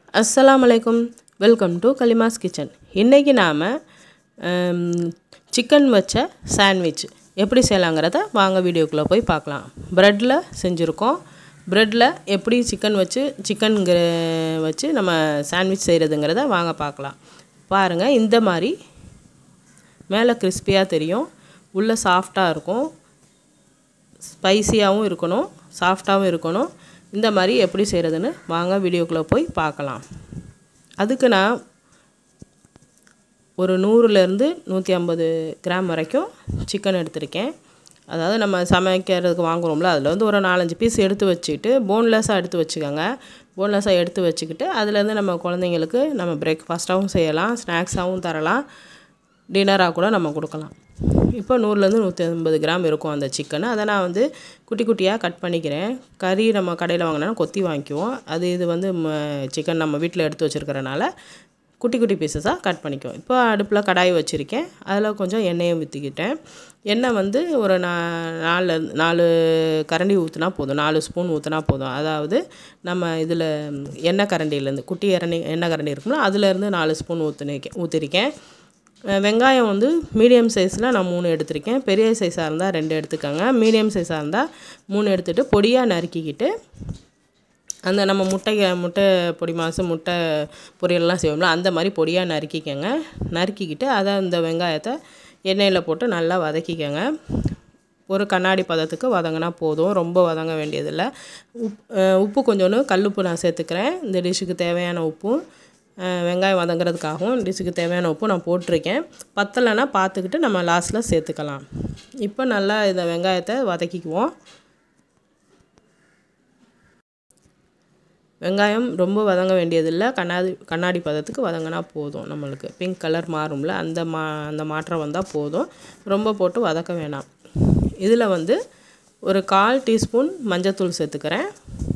அஸ்ஸலாமு அலைக்கும் welcome to கலிமாஸ் kitchen இன்றைக்கி நாம் சிக்கன் வச்ச சாண்ட்விச் எப்படி செய்யலாங்கிறத வாங்க வீடியோக்குள்ளே போய் பார்க்கலாம் ப்ரெட்டில் செஞ்சுருக்கோம் ப்ரெட்டில் எப்படி சிக்கன் வச்சு சிக்கன்கிற வச்சு நம்ம சாண்ட்விச் செய்கிறதுங்கிறத வாங்க பார்க்கலாம் பாருங்கள் இந்த மாதிரி மேலே கிறிஸ்பியாக தெரியும் உள்ளே சாஃப்டாக இருக்கும் ஸ்பைசியாகவும் இருக்கணும் சாஃப்டாகவும் இருக்கணும் இந்த மாதிரி எப்படி செய்கிறதுன்னு வாங்க வீடியோக்குள்ளே போய் பார்க்கலாம் அதுக்கு நான் ஒரு நூறுலேருந்து நூற்றி ஐம்பது கிராம் வரைக்கும் சிக்கன் எடுத்திருக்கேன் அதாவது நம்ம சமைக்கிறதுக்கு வாங்குகிறோம்ல அதில் வந்து ஒரு நாலஞ்சு பீஸ் எடுத்து வச்சுக்கிட்டு போன்லெஸ்ஸாக எடுத்து வச்சுக்கோங்க போன்லெஸ்ஸாக எடுத்து வச்சுக்கிட்டு அதுலேருந்து நம்ம குழந்தைங்களுக்கு நம்ம பிரேக்ஃபாஸ்ட்டாகவும் செய்யலாம் ஸ்நாக்ஸாகவும் தரலாம் டின்னராக கூட நம்ம கொடுக்கலாம் இப்போ நூறுலேருந்து நூற்றி ஐம்பது கிராம் இருக்கும் அந்த சிக்கன் அதை நான் வந்து குட்டி குட்டியாக கட் பண்ணிக்கிறேன் கறி நம்ம கடையில் வாங்கினா கொத்தி வாங்கிக்குவோம் அது இது வந்து சிக்கன் நம்ம வீட்டில் எடுத்து வச்சுருக்கிறனால குட்டி குட்டி பீசஸாக கட் பண்ணிக்குவோம் இப்போ அடுப்பில் கடாய் வச்சுருக்கேன் அதில் கொஞ்சம் எண்ணெயும் ஊற்றிக்கிட்டேன் எண்ணெய் வந்து ஒரு நா நாலு நாலு கரண்டி ஊற்றினா போதும் நாலு ஸ்பூன் ஊற்றினா போதும் அதாவது நம்ம இதில் எண்ணெய் கரண்டியிலேருந்து குட்டி எண்ணெய் எண்ணெய் கரண்டி இருக்கும்ல அதுலேருந்து நாலு ஸ்பூன் ஊற்றினிருக்கேன் ஊற்றிருக்கேன் வெங்காயம் வந்து மீடியம் சைஸில் நான் மூணு எடுத்திருக்கேன் பெரிய சைஸாக இருந்தால் ரெண்டு எடுத்துக்கோங்க மீடியம் சைஸாக இருந்தால் மூணு எடுத்துகிட்டு பொடியாக நறுக்கிக்கிட்டு அந்த நம்ம முட்டை முட்டை பொடி மாசு முட்டை பொரியல்லாம் செய்வோம்ல அந்த மாதிரி பொடியாக நறுக்கிக்கோங்க நறுக்கிக்கிட்டு அதை அந்த வெங்காயத்தை எண்ணெயில் போட்டு நல்லா வதக்கிக்கோங்க ஒரு கண்ணாடி பதத்துக்கு வதங்கினா போதும் ரொம்ப வதங்க வேண்டியதில்லை உப் உப்பு கொஞ்சோண்டு கல்லுப்பு நான் சேர்த்துக்கிறேன் இந்த டிஷ்ஷுக்கு தேவையான உப்பும் வெங்காயம் வதங்குறதுக்காகவும் டிஷ்ஷுக்கு தேவையான உப்பு நான் போட்டிருக்கேன் பத்தலைன்னா பார்த்துக்கிட்டு நம்ம லாஸ்ட்டில் சேர்த்துக்கலாம் இப்போ நல்லா இந்த வெங்காயத்தை வதக்கிக்குவோம் வெங்காயம் ரொம்ப வதங்க வேண்டியதில்லை கண்ணாடி கண்ணாடி பதத்துக்கு வதங்கினா போதும் நம்மளுக்கு பிங்க் கலர் மாறும்ல அந்த மா அந்த மாற்றம் வந்தால் போதும் ரொம்ப போட்டு வதக்க வேணாம் இதில் வந்து ஒரு கால் டீஸ்பூன் மஞ்சத்தூள் சேர்த்துக்கிறேன்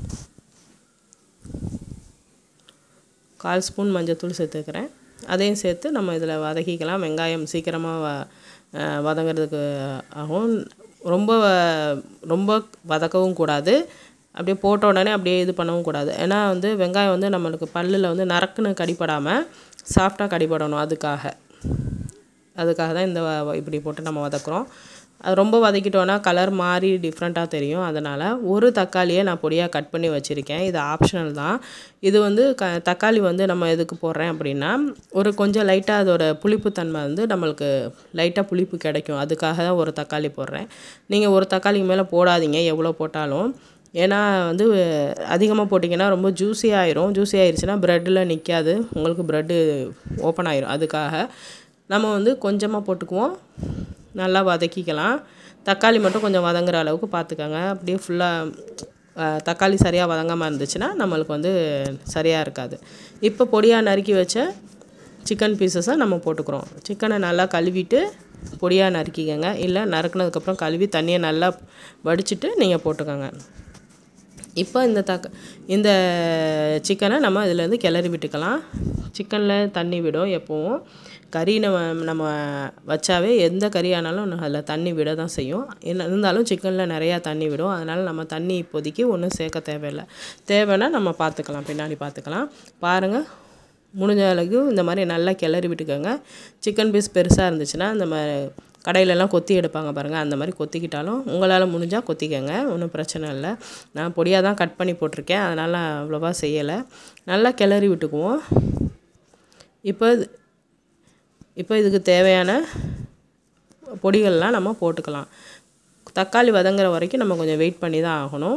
கால் ஸ்பூன் மஞ்சத்தூள் சேர்த்துக்கிறேன் அதையும் சேர்த்து நம்ம இதில் வதக்கிக்கலாம் வெங்காயம் சீக்கிரமாக வ வதங்கிறதுக்கு ஆகும் ரொம்ப ரொம்ப வதக்கவும் கூடாது அப்படியே போட்ட உடனே அப்படியே இது பண்ணவும் கூடாது ஏன்னா வந்து வெங்காயம் வந்து நம்மளுக்கு பல்லில் வந்து நரக்குன்னு கடிப்படாமல் சாஃப்டாக கடிப்படணும் அதுக்காக அதுக்காக தான் இந்த இப்படி போட்டு நம்ம வதக்குறோம் அது ரொம்ப வதக்கிட்டோன்னா கலர் மாறி டிஃப்ரெண்ட்டாக தெரியும் அதனால் ஒரு தக்காளியை நான் பொடியாக கட் பண்ணி வச்சுருக்கேன் இது ஆப்ஷனல் தான் இது வந்து க தக்காளி வந்து நம்ம எதுக்கு போடுறேன் அப்படின்னா ஒரு கொஞ்சம் லைட்டாக அதோட புளிப்புத்தன்மை வந்து நம்மளுக்கு லைட்டாக புளிப்பு கிடைக்கும் அதுக்காக தான் ஒரு தக்காளி போடுறேன் நீங்கள் ஒரு தக்காளிக்கு மேலே போடாதீங்க எவ்வளோ போட்டாலும் ஏன்னா வந்து அதிகமாக போட்டிங்கன்னா ரொம்ப ஜூஸி ஆயிரும் ஜூஸி ஆயிடுச்சுன்னா ப்ரெட்டில் நிற்காது உங்களுக்கு ப்ரெட்டு ஓப்பன் ஆயிரும் அதுக்காக நம்ம வந்து கொஞ்சமாக போட்டுக்குவோம் நல்லா வதக்கிக்கலாம் தக்காளி மட்டும் கொஞ்சம் வதங்குற அளவுக்கு பார்த்துக்கோங்க அப்படியே ஃபுல்லாக தக்காளி சரியாக வதங்காமல் இருந்துச்சுன்னா நம்மளுக்கு வந்து சரியாக இருக்காது இப்போ பொடியாக நறுக்கி வச்ச சிக்கன் பீசஸை நம்ம போட்டுக்கிறோம் சிக்கனை நல்லா கழுவிட்டு பொடியாக நறுக்கிக்கங்க இல்லை நறுக்குனதுக்கப்புறம் கழுவி தண்ணியை நல்லா வடிச்சிட்டு நீங்கள் போட்டுக்கோங்க இப்போ இந்த தக்க இந்த சிக்கனை நம்ம இதுலேருந்து கிளறி விட்டுக்கலாம் சிக்கனில் தண்ணி விடும் எப்போவும் கறி நம்ம நம்ம வச்சாவே எந்த கறி ஆனாலும் அதில் தண்ணி விட தான் செய்யும் என்ன இருந்தாலும் சிக்கனில் நிறையா தண்ணி விடும் அதனால் நம்ம தண்ணி இப்போதைக்கு ஒன்றும் சேர்க்க தேவையில்லை தேவைன்னா நம்ம பார்த்துக்கலாம் பின்னாடி பார்த்துக்கலாம் பாருங்கள் முடிஞ்ச அளவுக்கு இந்த மாதிரி நல்லா கிளறி விட்டுக்கோங்க சிக்கன் பீஸ் பெருசாக இருந்துச்சுன்னா இந்த மாதிரி கடையிலலாம் கொத்தி எடுப்பாங்க பாருங்கள் அந்த மாதிரி கொத்திக்கிட்டாலும் உங்களால் முடிஞ்சால் கொத்திக்கங்க ஒன்றும் பிரச்சனை இல்லை நான் பொடியாக தான் கட் பண்ணி போட்டிருக்கேன் அதனால் அவ்வளோவா செய்யலை நல்லா கிளறி விட்டுக்குவோம் இப்போ இப்போ இதுக்கு தேவையான பொடிகள்லாம் நம்ம போட்டுக்கலாம் தக்காளி வதங்குற வரைக்கும் நம்ம கொஞ்சம் வெயிட் பண்ணி தான் ஆகணும்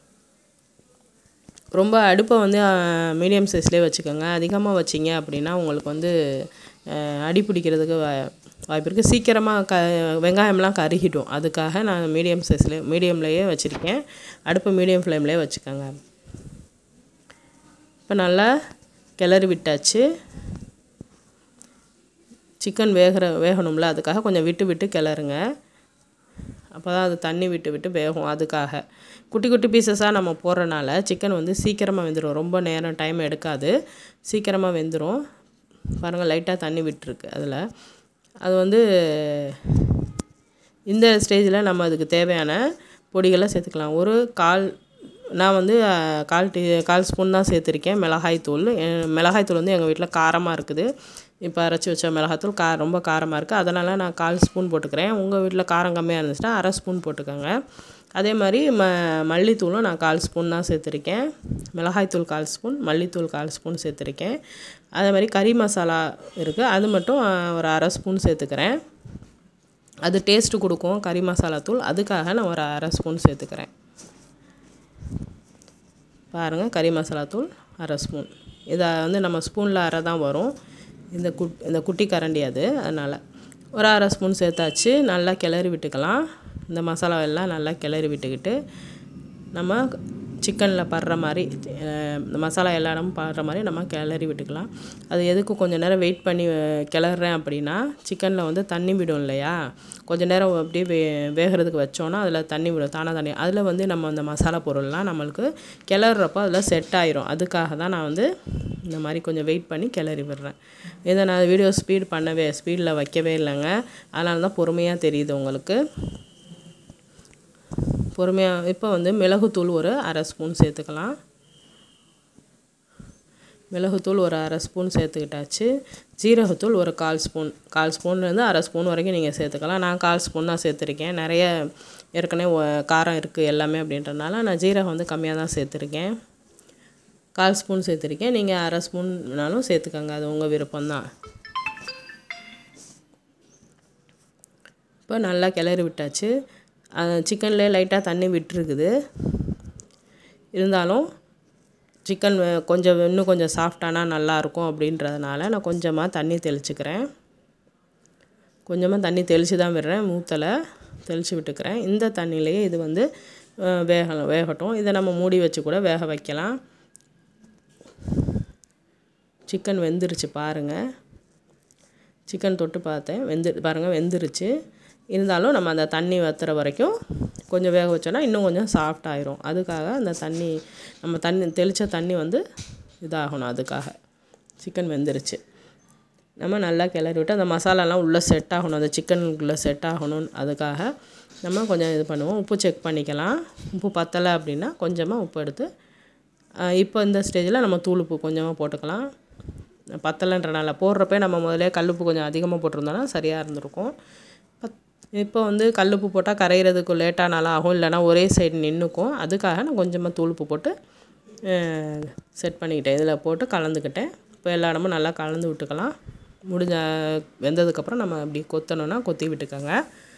ரொம்ப அடுப்பை வந்து மீடியம் சைஸ்லேயே வச்சுக்கோங்க அதிகமாக வச்சிங்க அப்படின்னா உங்களுக்கு வந்து அடி பிடிக்கிறதுக்கு வாய்ப்பு இருக்குது சீக்கிரமாக க வெங்காயம்லாம் கருகிடும் அதுக்காக நான் மீடியம் சைஸ்லேயே மீடியம்லேயே வச்சுருக்கேன் அடுப்பு மீடியம் ஃப்ளேம்லேயே வச்சுக்கோங்க இப்போ நல்லா கிளறி விட்டாச்சு சிக்கன் வேகிற வேகணும்ல அதுக்காக கொஞ்சம் விட்டு விட்டு கிளறுங்க அப்போ தான் அது தண்ணி விட்டு விட்டு வேகும் அதுக்காக குட்டி குட்டி பீசஸாக நம்ம போடுறனால சிக்கன் வந்து சீக்கிரமாக வெந்துடும் ரொம்ப நேரம் டைம் எடுக்காது சீக்கிரமாக வெந்துடும் பாருங்கள் லைட்டாக தண்ணி விட்டுருக்கு அதில் அது வந்து இந்த ஸ்டேஜில் நம்ம அதுக்கு தேவையான பொடிகளை சேர்த்துக்கலாம் ஒரு கால் நான் வந்து அஹ், கால் டீ கால் ஸ்பூன் தான் சேர்த்துருக்கேன் மிளகாய் தூள் அஹ், மிளகாய் தூள் வந்து எங்கள் வீட்டில் காரமாக இருக்குது இப்போ அரைச்சி வச்ச மிளகாத்தூள் கா ரொம்ப காரமாக இருக்குது அதனால் நான் கால் ஸ்பூன் போட்டுக்கிறேன் உங்கள் வீட்டில் காரம் கம்மியாக இருந்துச்சுன்னா அரை ஸ்பூன் போட்டுக்கோங்க அதே மாதிரி ம மல்லித்தூளும் நான் கால் ஸ்பூன் தான் சேர்த்துருக்கேன் மிளகாய்த்தூள் கால் ஸ்பூன் மல்லித்தூள் கால் ஸ்பூன் சேர்த்துருக்கேன் அதே மாதிரி கறி மசாலா இருக்குது அது மட்டும் அஹ், ஒரு அரை ஸ்பூன் சேர்த்துக்கிறேன் அது டேஸ்ட்டு கொடுக்கும் கறி மசாலா தூள் அதுக்காக நான் ஒரு அரை ஸ்பூன் சேர்த்துக்கிறேன் பாருங்கள் கறி மசாலா தூள் அரை ஸ்பூன் இதை வந்து நம்ம ஸ்பூனில் அரை தான் வரும் இந்த குட் இந்த குட்டி கரண்டி அது அதனால் ஒரு அரை ஸ்பூன் சேர்த்தாச்சு நல்லா கிளறி விட்டுக்கலாம் இந்த மசாலா எல்லாம் நல்லா கிளறி விட்டுக்கிட்டு நம்ம சிக்கனில் படுற மாதிரி அஹ், இந்த மசாலா எல்லா இடமும் படுற மாதிரி நம்ம கிளறி விட்டுக்கலாம் அது எதுக்கு கொஞ்சம் நேரம் வெயிட் பண்ணி அஹ், கிளறேன் அப்படின்னா சிக்கனில் வந்து தண்ணி விடும் இல்லையா கொஞ்ச நேரம் அப்படியே வே வேகிறதுக்கு வச்சோன்னா அதில் தண்ணி விடும் தானாக தண்ணி அதில் வந்து நம்ம அந்த மசாலா பொருள்லாம் நம்மளுக்கு கிளறப்போ அதில் செட் ஆயிரும் அதுக்காக தான் நான் வந்து இந்த மாதிரி கொஞ்சம் வெயிட் பண்ணி கிளறி விடுறேன் இதை நான் வீடியோ ஸ்பீட் பண்ணவே ஸ்பீடில் வைக்கவே இல்லைங்க அதனால தான் பொறுமையாக தெரியுது உங்களுக்கு பொறுமையாக இப்போ வந்து மிளகுத்தூள் ஒரு அரை ஸ்பூன் சேர்த்துக்கலாம் மிளகுத்தூள் ஒரு அரை ஸ்பூன் சேர்த்துக்கிட்டாச்சு ஜீரகத்தூள் ஒரு கால் ஸ்பூன் கால் ஸ்பூன்லேருந்து அரை ஸ்பூன் வரைக்கும் நீங்கள் சேர்த்துக்கலாம் நான் கால் ஸ்பூன் தான் சேர்த்துருக்கேன் நிறைய ஏற்கனவே ஒ- காரம் இருக்குது எல்லாமே அப்படின்றனால நான் ஜீரகம் வந்து கம்மியாக தான் சேர்த்துருக்கேன் கால் ஸ்பூன் சேர்த்துருக்கேன் நீங்கள் அரை ஸ்பூன் வேணாலும் சேர்த்துக்கோங்க அது உங்கள் விருப்பம்தான் இப்போ நல்லா கிளறி விட்டாச்சு சிக்கன்லேயே லைட்டாக தண்ணி விட்டுருக்குது இருந்தாலும் சிக்கன் கொஞ்சம் இன்னும் கொஞ்சம் சாஃப்டானா நல்லாயிருக்கும் அப்படின்றதுனால நான் கொஞ்சமாக தண்ணி தெளிச்சுக்கிறேன் கொஞ்சமாக தண்ணி தெளித்து தான் விடுறேன் மூத்தலை தெளித்து விட்டுக்கிறேன் இந்த தண்ணியிலேயே இது வந்து அஹ், வேக வேகட்டும் இதை நம்ம மூடி வச்சு கூட வேக வைக்கலாம் சிக்கன் வெந்துருச்சு பாருங்கள் சிக்கன் தொட்டு பார்த்தேன் வெந்து பாருங்கள் வெந்துருச்சு இருந்தாலும் நம்ம அந்த தண்ணி வத்துற வரைக்கும் கொஞ்சம் வேக வச்சோன்னா இன்னும் கொஞ்சம் சாஃப்ட் ஆயிரும் அதுக்காக அந்த தண்ணி நம்ம தண்ணி தெளித்த தண்ணி வந்து இதாகணும் அதுக்காக சிக்கன் வெந்துருச்சு நம்ம நல்லா கிளறி விட்டு அந்த மசாலாலாம் உள்ளே செட் ஆகணும் அந்த சிக்கனுக்குள்ளே செட் ஆகணும் அதுக்காக நம்ம கொஞ்சம் இது பண்ணுவோம் உப்பு செக் பண்ணிக்கலாம் உப்பு பத்தலை அப்படின்னா கொஞ்சமாக உப்பு எடுத்து ஆஹ் இப்போ இந்த ஸ்டேஜில் நம்ம தூள் உப்பு கொஞ்சமாக போட்டுக்கலாம் பத்தலைன்றனால போடுறப்ப நம்ம முதல்ல கல்லுப்பு கொஞ்சம் அதிகமாக போட்டிருந்தோன்னா சரியாக இருந்திருக்கும் பத் இப்போ வந்து கல்லுப்பு போட்டால் கரையிறதுக்கு லேட்டானாலும் ஆகும் இல்லைன்னா ஒரே சைடு நின்றுக்கும் அதுக்காக நான் கொஞ்சமாக தூளுப்பு போட்டு செட் பண்ணிக்கிட்டேன் இதில் போட்டு கலந்துக்கிட்டேன் இப்போ எல்லா இடமும் நல்லா கலந்து விட்டுக்கலாம் முடிஞ்ச வெந்ததுக்கப்புறம் நம்ம அப்படி கொத்தணுன்னா கொத்தி விட்டுக்கோங்க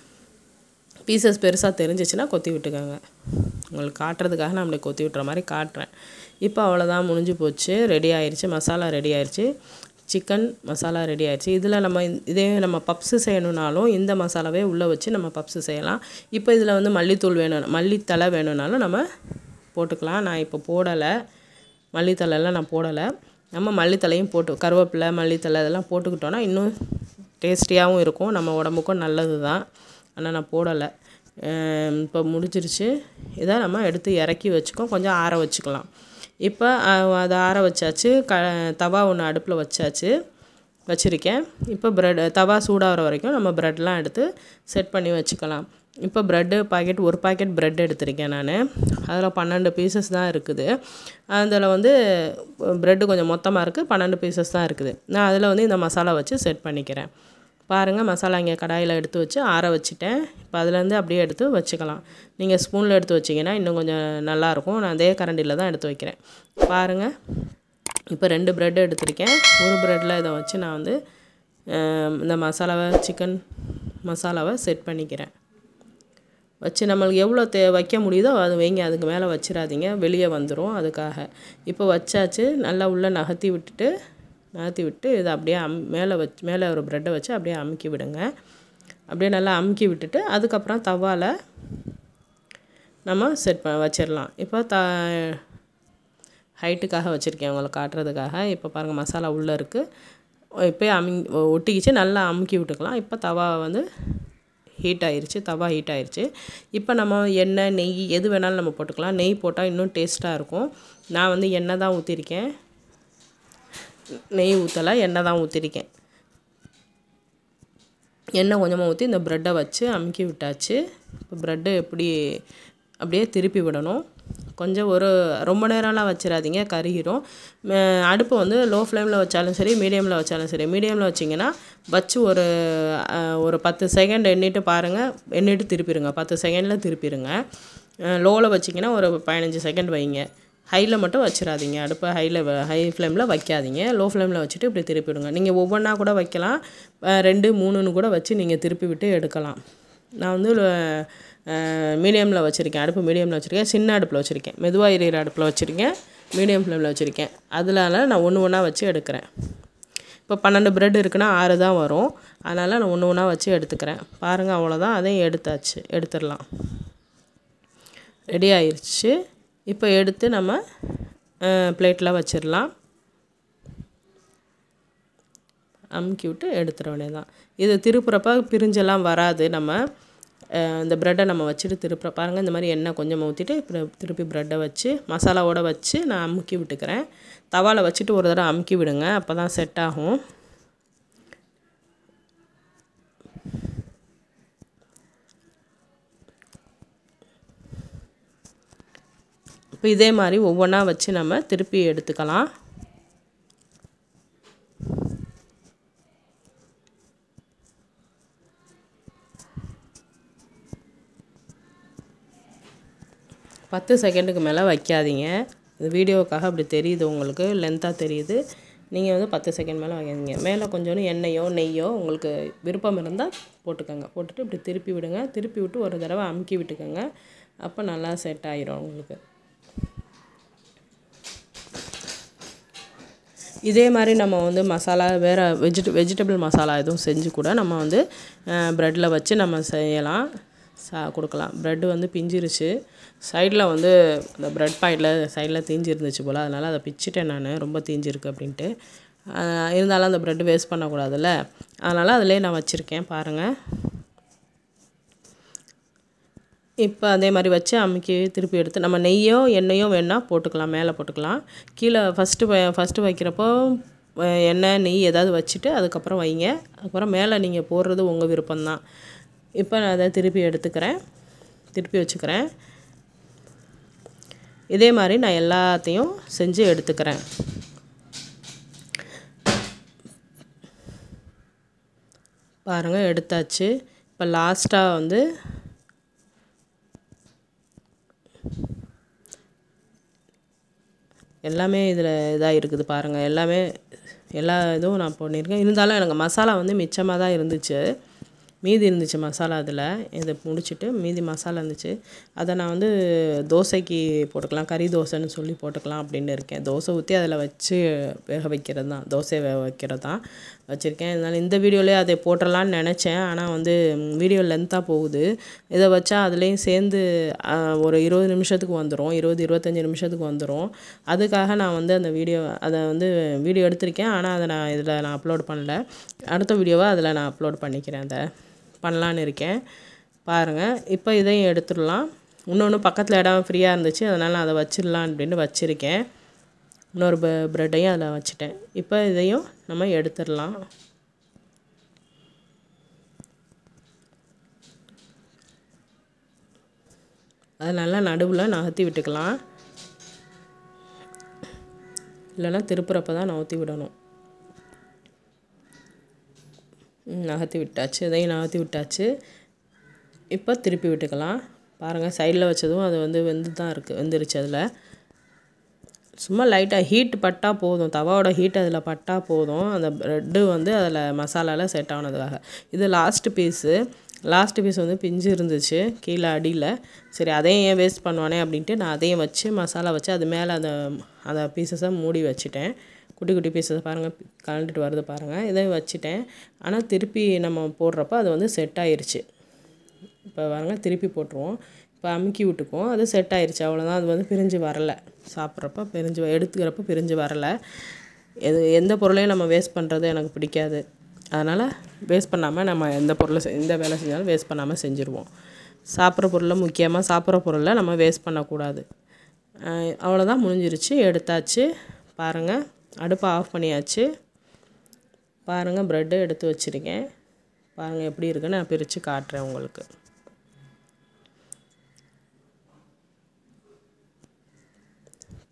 பீசஸ் பெருசாக தெரிஞ்சிச்சுன்னா கொத்தி விட்டுக்கோங்க உங்களுக்கு காட்டுறதுக்காக நான் அப்படி கொத்தி விட்டுற மாதிரி காட்டுறேன் இப்போ அவ்வளோதான் முடிஞ்சு போச்சு ரெடி ஆயிடுச்சு மசாலா ரெடி ஆயிடுச்சு சிக்கன் மசாலா ரெடி ஆயிடுச்சு இதில் நம்ம இந்த- இதே நம்ம பப்ஸு செய்யணுன்னாலும் இந்த மசாலாவே உள்ளே வச்சு நம்ம பப்ஸு செய்யலாம் இப்போ இதில் வந்து மல்லித்தூள் வேணும் மல்லித்தலை வேணும்னாலும் நம்ம போட்டுக்கலாம் நான் இப்போ போடலை மல்லித்தலைலாம் நான் போடலை நம்ம மல்லித்தலையும் போட்டு கருவேப்பிலை மல்லித்தலை இதெல்லாம் போட்டுக்கிட்டோன்னா இன்னும் டேஸ்டியாகவும் இருக்கும் நம்ம உடம்புக்கும் நல்லது தான் ஆனால் நான் போடலை இப்போ முடிஞ்சிருச்சு இதை நம்ம எடுத்து இறக்கி வச்சுக்கோம் கொஞ்சம் ஆற வச்சுக்கலாம் இப்போ அஹ், அதை ஆற வச்சாச்சு க தவா ஒன்று அடுப்பில் வச்சாச்சு வச்சுருக்கேன் இப்போ ப்ரெட் தவா சூடாகிற வரைக்கும் நம்ம ப்ரெட்லாம் எடுத்து செட் பண்ணி வச்சுக்கலாம் இப்போ ப்ரெட்டு பாக்கெட் ஒரு பாக்கெட் ப்ரெட் எடுத்திருக்கேன் நான் அதில் பன்னெண்டு பீசஸ் தான் இருக்குது அதில் வந்து ப்ரெட்டு கொஞ்சம் மொத்தமாக இருக்குது பன்னெண்டு பீசஸ் தான் இருக்குது நான் அதில் வந்து இந்த மசாலா வச்சு செட் பண்ணிக்கிறேன் பாருங்கள் மசாலா இங்கே கடாயில் எடுத்து வச்சு ஆற வச்சுட்டேன் இப்போ அதுலேருந்து அப்படியே எடுத்து வச்சுக்கலாம் நீங்கள் ஸ்பூனில் எடுத்து வச்சிங்கன்னா இன்னும் கொஞ்சம் நல்லாயிருக்கும் நான் அதே கரண்டியில் தான் எடுத்து வைக்கிறேன் பாருங்கள் இப்போ ரெண்டு ப்ரெட் எடுத்திருக்கேன் ஒரு ப்ரெட்டில் இதை வச்சு நான் வந்து அஹ், இந்த மசாலாவை சிக்கன் மசாலாவை செட் பண்ணிக்கிறேன் வச்சு நம்மளுக்கு எவ்வளோ தே வைக்க முடியுதோ அது வைங்க அதுக்கு மேலே வச்சிடாதீங்க வெளியே வந்துடும் அதுக்காக இப்போ வச்சாச்சு நல்லா உள்ளே நகர்த்தி விட்டுட்டு நகர்த்தி விட்டு இதை அப்படியே அம் மேலே வச்சு மேலே ஒரு ப்ரெட்டை வச்சு அப்படியே அமுக்கி விடுங்க அப்படியே நல்லா அமுக்கி விட்டுட்டு அதுக்கப்புறம் தவால நம்ம செட் ப வச்சிடலாம் இப்போ த ஹைட்டுக்காக வச்சுருக்கேன் உங்களை காட்டுறதுக்காக இப்போ பாருங்கள் மசாலா உள்ளே இருக்குது இப்போயே அமி ஒட்டிக்கிச்சு நல்லா அமுக்கி விட்டுக்கலாம் இப்போ தவா வந்து ஹீட் ஆயிருச்சு தவா ஹீட் ஆயிருச்சு இப்போ நம்ம எண்ணெய் நெய் எது வேணாலும் நம்ம போட்டுக்கலாம் நெய் போட்டால் இன்னும் டேஸ்ட்டாக இருக்கும் நான் வந்து எண்ணெய் தான் ஊற்றிருக்கேன் நெய் ஊற்றலை எண்ணெய் தான் ஊற்றிருக்கேன் எண்ணெய் கொஞ்சமாக ஊற்றி இந்த ப்ரெட்டை வச்சு அமுக்கி விட்டாச்சு இப்போ ப்ரெட்டு எப்படி அப்படியே திருப்பி விடணும் கொஞ்சம் ஒரு ரொம்ப நேரம்லாம் வச்சிடாதீங்க கருகிரும் ம- அடுப்பு வந்து லோ ஃப்ளேமில் வச்சாலும் சரி மீடியமில் வச்சாலும் சரி மீடியமில் வச்சிங்கன்னா வச்சு ஒரு அஹ், ஒரு பத்து செகண்ட் எண்ணிட்டு பாருங்கள் எண்ணிட்டு திருப்பிடுங்க பத்து செகண்டில் திருப்பிடுங்க லோவில் வச்சிங்கன்னா ஒரு பதினஞ்சு செகண்ட் வைங்க ஹையில் மட்டும் வச்சிடாதீங்க அடுப்பை ஹையில் ஹை ஃப்ளேமில் வைக்காதீங்க லோ ஃப்ளேமில் வச்சுட்டு இப்படி திருப்பிடுங்க நீங்கள் ஒவ்வொன்றா கூட வைக்கலாம் அஹ், ரெண்டு மூணுன்னு கூட வச்சு நீங்கள் திருப்பி விட்டு எடுக்கலாம் நான் வந்து மீடியமில் வச்சுருக்கேன் அடுப்பு மீடியமில் வச்சுருக்கேன் சின்ன அடுப்பில் வச்சுருக்கேன் மெதுவாக எரியிற அடுப்பில் வச்சுருக்கேன் மீடியம் ஃப்ளேமில் வச்சுருக்கேன் அதனால நான் ஒன்று ஒன்றா வச்சு எடுக்கிறேன் இப்போ பன்னெண்டு பிரெட் இருக்குன்னா ஆறு தான் வரும் அதனால் நான் ஒன்று ஒன்றா வச்சு எடுத்துக்கிறேன் பாருங்கள் அவ்வளோதான் அதையும் எடுத்தாச்சு எடுத்துடலாம் ரெடி ஆயிருச்சு இப்போ எடுத்து நம்ம பிளேட்டில் வச்சிடலாம் அமுக்கி விட்டு எடுத்துட வேண்டியதுதான் இது திருப்புறப்ப பிரிஞ்செல்லாம் வராது நம்ம அஹ், இந்த ப்ரெட்டை நம்ம வச்சுட்டு திருப்புற பாருங்கள் இந்த மாதிரி எண்ணெய் கொஞ்சம் ஊற்றிட்டு திருப்பி ப்ரெட்டை வச்சு மசாலாவோட வச்சு நான் அமுக்கி விட்டுக்கிறேன் தவாவில் வச்சுட்டு ஒரு தடவை அமுக்கி விடுங்க அப்போ தான் செட் ஆகும் இப்போ இதே மாதிரி ஒவ்வொன்றா வச்சு நம்ம திருப்பி எடுத்துக்கலாம் பத்து செகண்டுக்கு மேலே வைக்காதீங்க இது வீடியோவுக்காக அப்படி தெரியுது உங்களுக்கு லென்த்தாக தெரியுது நீங்கள் வந்து பத்து செகண்ட் மேலே வைக்காதீங்க மேலே கொஞ்சோண்டு எண்ணெயோ நெய்யோ உங்களுக்கு விருப்பம் இருந்தால் போட்டுக்கோங்க போட்டுட்டு இப்படி திருப்பி விடுங்க திருப்பி விட்டு ஒரு தடவை அமுக்கி விட்டுக்கோங்க அப்போ நல்லா செட் ஆயிரும் உங்களுக்கு இதே மாதிரி நம்ம வந்து மசாலா வேறு வெஜிட வெஜிடபிள் மசாலா எதுவும் செஞ்சு கூட நம்ம வந்து ப்ரெட்டில் வச்சு நம்ம செய்யலாம் சா கொடுக்கலாம் ப்ரெட்டு வந்து பிஞ்சிருச்சு சைடில் வந்து அந்த ப்ரெட் பாயிண்டில் சைடில் தீஞ்சு இருந்துச்சு போல் அதனால் அதை பிச்சிட்டேன் நான் ரொம்ப தீஞ்சிருக்கு அப்படின்ட்டு ஆஹ் இருந்தாலும் அந்த ப்ரெட்டு வேஸ்ட் பண்ணக்கூடாதுல்ல அதனால் அதிலே நான் வச்சுருக்கேன் பாருங்கள் இப்போ அதே மாதிரி வச்சு அமுக்கி திருப்பி எடுத்து நம்ம நெய்யோ எண்ணெயோ வேணால் போட்டுக்கலாம் மேலே போட்டுக்கலாம் கீழே ஃபஸ்ட்டு ஃபஸ்ட்டு வைக்கிறப்போ அஹ், எண்ணெய் நெய் ஏதாவது வச்சுட்டு அதுக்கப்புறம் வைங்க அதுக்கப்புறம் மேலே நீங்கள் போடுறது உங்கள் விருப்பம்தான் இப்போ நான் அதை திருப்பி எடுத்துக்கிறேன் திருப்பி வச்சுக்கிறேன் இதே மாதிரி நான் எல்லாத்தையும் செஞ்சு எடுத்துக்கிறேன் பாருங்கள் எடுத்தாச்சு இப்போ லாஸ்ட்டாக வந்து எல்லாமே இதில் இதாக இருக்குது பாருங்கள் எல்லாமே எல்லா இதுவும் நான் பண்ணியிருக்கேன் இருந்தாலும் எனக்கு மசாலா வந்து மிச்சமாக தான் இருந்துச்சு மீதி இருந்துச்சு மசாலா அதில் இதை முடிச்சுட்டு மீதி மசாலா இருந்துச்சு அதை நான் வந்து தோசைக்கு போட்டுக்கலாம் கறி தோசைன்னு சொல்லி போட்டுக்கலாம் அப்படின்னு இருக்கேன் தோசை ஊற்றி அதில் வச்சு வேக வைக்கிறது தான் தோசை வேக வைக்கிறது தான் வச்சுருக்கேன் இருந்தாலும் இந்த வீடியோலேயே அதை போட்டுடலான்னு நினச்சேன் ஆனால் வந்து வீடியோ லென்த்தாக போகுது இதை வச்சா அதுலேயும் சேர்ந்து ஆஹ், ஒரு இருபது நிமிஷத்துக்கு வந்துடும் இருபது இருபத்தஞ்சி நிமிஷத்துக்கு வந்துடும் அதுக்காக நான் வந்து அந்த வீடியோ அதை வந்து வீடியோ எடுத்திருக்கேன் ஆனால் அதை நான் இதில் நான் அப்லோட் பண்ணல அடுத்த வீடியோவை அதில் நான் அப்லோட் பண்ணிக்கிறேன் அதை பண்ணலான்னு இருக்கேன் பாருங்கள் இப்போ இதையும் எடுத்துடலாம் இன்னொன்று பக்கத்தில் இடம் ஃப்ரீயாக இருந்துச்சு அதனால் நான் அதை வச்சிடலாம் அப்படின்னு வச்சுருக்கேன் இன்னொரு ப ப்ரெட்டையும் அதில் வச்சுட்டேன் இப்போ இதையும் நம்ம எடுத்துடலாம் அது நல்லா நடுவில் நகர்த்தி விட்டுக்கலாம் இல்லைன்னா திருப்புறப்ப தான் நகர்த்தி விடணும் ம், நகர்த்தி விட்டாச்சு இதையும் நகர்த்தி விட்டாச்சு இப்போ திருப்பி விட்டுக்கலாம் பாருங்கள் சைடில் வச்சதும் அது வந்து வெந்து தான் இருக்குது வெந்துருச்சு அதில் சும்மா லைட்டாக ஹீட் பட்டால் போதும் தவாவோட ஹீட் அதில் பட்டால் போதும் அந்த ப்ரெட்டு வந்து அதில் மசாலாவில் செட் ஆனதுக்காக இது லாஸ்ட்டு பீஸு லாஸ்ட் பீஸ் வந்து பிஞ்சு இருந்துச்சு கீழே அடியில் சரி அதையும் ஏன் வேஸ்ட் பண்ணுவானே அப்படின்ட்டு நான் அதையும் வச்சு மசாலா வச்சு அது மேலே அந்த அந்த பீசஸை மூடி வச்சுட்டேன் குட்டி குட்டி பீசஸ் பாருங்கள் கலந்துட்டு வருது பாருங்கள் இதையும் வச்சுட்டேன் ஆனால் திருப்பி நம்ம போடுறப்ப அது வந்து செட் ஆயிருச்சு இப்போ பாருங்க திருப்பி போட்டுருவோம் இப்போ அமுக்கி விட்டுக்குவோம் அது செட் ஆயிருச்சு அவ்வளோதான் அது வந்து பிரிஞ்சு வரலை சாப்பிட்றப்ப பிரிஞ்சு வ- எடுத்துக்கிறப்ப பிரிஞ்சு வரலை எது எந்த பொருளையும் நம்ம வேஸ்ட் பண்ணுறது எனக்கு பிடிக்காது அதனால் வேஸ்ட் பண்ணாமல் நம்ம எந்த பொருளை செ- எந்த வேலை செஞ்சாலும் வேஸ்ட் பண்ணாமல் செஞ்சுருவோம் சாப்பிட்ற பொருளை முக்கியமாக சாப்பிட்ற பொருளை நம்ம வேஸ்ட் பண்ணக்கூடாது அஹ் அவ்வளோதான் முடிஞ்சிருச்சு எடுத்தாச்சு பாருங்கள் அடுப்பை ஆஃப் பண்ணியாச்சு பாருங்கள் ப்ரெட்டு எடுத்து வச்சுருக்கேன் பாருங்கள் எப்படி இருக்குன்னு நான் பிரித்து காட்டுறேன் உங்களுக்கு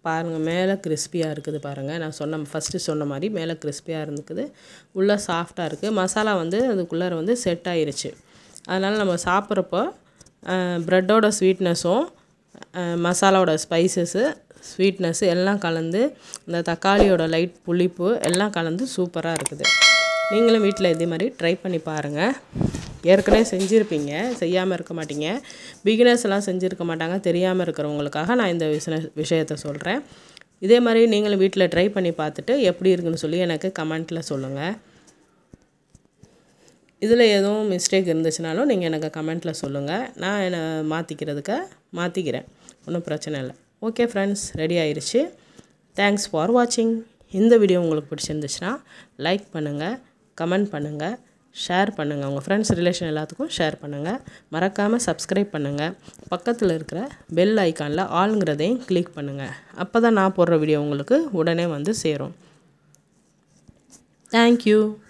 பாருங்கள் மேலே கிறிஸ்பியாக இருக்குது பாருங்கள் நான் சொன்ன ஃபஸ்ட்டு சொன்ன மாதிரி மேலே கிறிஸ்பியாக இருந்துக்குது உள்ளே சாஃப்டாக இருக்குது மசாலா வந்து அதுக்குள்ளார வந்து செட் ஆயிருச்சு அதனால் நம்ம சாப்பிட்றப்போ ப்ரெட்டோட ஸ்வீட்னஸும் மசாலாவோட ஸ்பைசஸ்ஸு ஸ்வீட்னஸ் எல்லாம் கலந்து இந்த தக்காளியோட லைட் புளிப்பு எல்லாம் கலந்து சூப்பராக இருக்குது நீங்களும் வீட்டில் இதே மாதிரி ட்ரை பண்ணி பாருங்கள் ஏற்கனவே செஞ்சுருப்பீங்க செய்யாமல் இருக்க மாட்டீங்க பிகினர்ஸ் எல்லாம் செஞ்சுருக்க மாட்டாங்க தெரியாமல் இருக்கிறவங்களுக்காக நான் இந்த விஷய விஷயத்த சொல்கிறேன் இதே மாதிரி நீங்களும் வீட்டில் ட்ரை பண்ணி பார்த்துட்டு எப்படி இருக்குன்னு சொல்லி எனக்கு கமெண்ட்டில் சொல்லுங்கள் இதில் எதுவும் மிஸ்டேக் இருந்துச்சுனாலும் நீங்கள் எனக்கு கமெண்ட்டில் சொல்லுங்கள் நான் என்னை மாற்றிக்கிறதுக்கு மாற்றிக்கிறேன் ஒன்றும் பிரச்சனை இல்லை ஓகே ஃப்ரெண்ட்ஸ் ரெடி ஆயிருச்சு தேங்க்ஸ் ஃபார் வாட்சிங் இந்த வீடியோ உங்களுக்கு பிடிச்சிருந்துச்சுன்னா லைக் பண்ணுங்கள் கமெண்ட் பண்ணுங்கள் ஷேர் பண்ணுங்கள் உங்கள் ஃப்ரெண்ட்ஸ் ரிலேஷன் எல்லாத்துக்கும் ஷேர் பண்ணுங்கள் மறக்காமல் சப்ஸ்கிரைப் பண்ணுங்கள் பக்கத்தில் இருக்கிற பெல் ஐக்கானில் ஆளுங்கிறதையும் கிளிக் பண்ணுங்கள் அப்போ தான் நான் போடுற வீடியோ உங்களுக்கு உடனே வந்து சேரும் தேங்க்யூ